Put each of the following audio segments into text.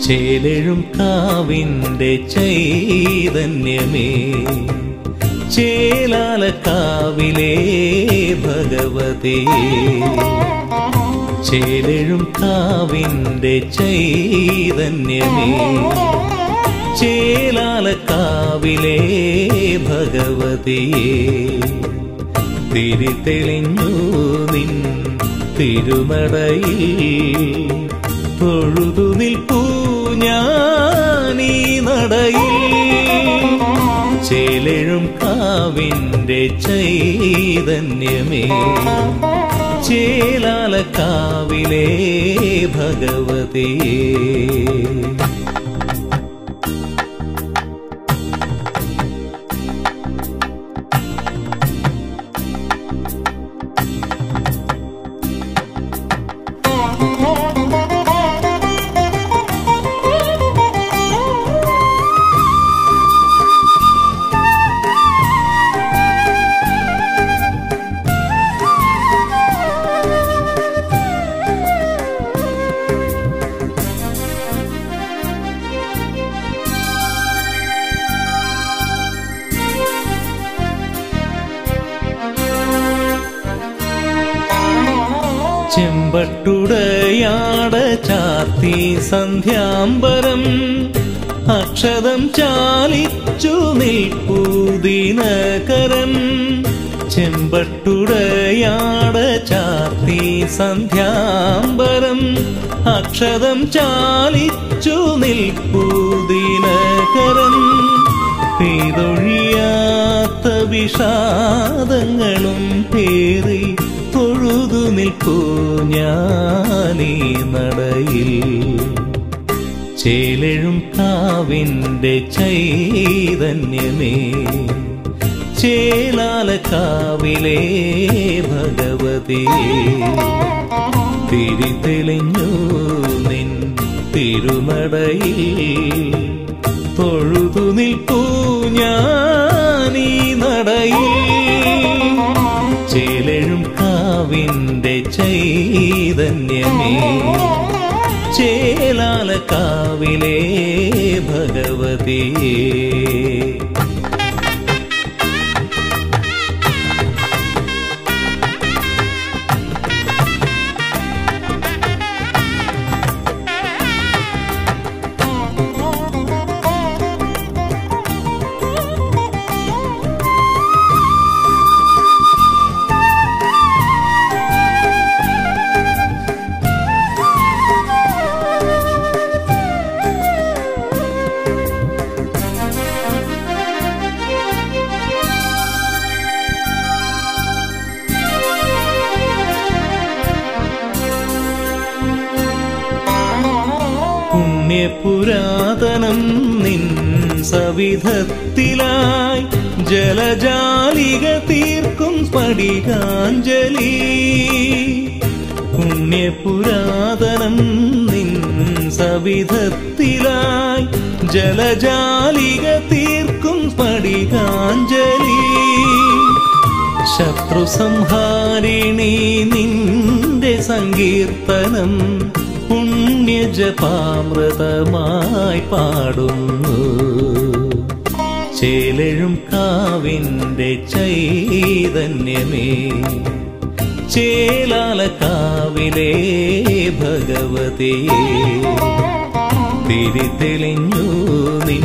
ചേലെഴും കാവിൻ്റെ ചൈതന്യമേ ചേലാലക്കാവിലെ ഭഗവതി ചേലെഴും കാവിൻ്റെ ചൈതന്യമേ ചേലാലക്കാവിലെ ഭഗവതിയെ തിരിതെളിഞ്ഞു നിൻ തിരുനടയിൽ തൊഴുതു നിൽപ്പൂ ഞാനീ നടയിൽ ചേലെഴും കാവിൻ്റെ ചൈതന്യമേ ചേലാലക്കാവിലെ ഭഗവതിയെ ചെമ്പട്ടുടയാട ചാത്തി സന്ധ്യാംബരം അക്ഷതം ചാലിച്ചു നിൽപ്പൂദിനകരൻ ചെമ്പട്ടുടയാട ചാത്തി സന്ധ്യാംബരം അക്ഷതം ചാലിച്ചു നിൽപ്പൂദിനകരൻ പെയ്തൊഴിയാത്ത വിഷാദങ്ങളും പേറി തൊഴുതു നിൽപ്പൂ ഞാനീ നടയിൽ ചേലെഴും കാവിൻ്റെ ചൈതന്യമേ ചേലാലക്കാവിലെ ഭഗവതി തിരിതെളിഞ്ഞു നിൻ തിരുനടയിൽ തൊഴുതു നിൽപ്പൂ ഞാനീ നടയിൽ ചേലെഴും കാവിൻ്റെ ചൈതന്യമേ ചേലാലക്കാവിലെ ഭഗവതിയേ പുണ്യപുരാതനം നിൻ സവിധത്തിലായി ജലജാലിക തീർക്കും സ്ഫടികാഞ്ജലി പുണ്യപുരാതനം നിൻ സവിധത്തിലായി ജലജാലിക തീർക്കും സ്ഫടികാഞ്ജലി ശത്രു സംഹാരിണി നിന്റെ സങ്കീർത്തനം പുണ്യജപാമൃതമായി പാടുന്നു ചേലെഴും കാവിൻ്റെ ചൈതന്യമേ ചേലാലക്കാവിലെ ഭഗവതിയെ തിരിതെളിഞ്ഞു നിൻ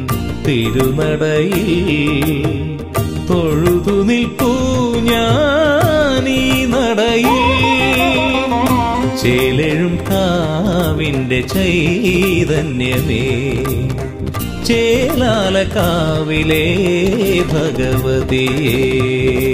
തിരുനടയിൽ തൊഴുതു നിൽപ്പൂ ഞാനീ നടയിൽ ചേലെഴും കാവിൻ്റെ ചൈതന്യമേ ചേലാലക്കാവിലെ ഭഗവതിയേ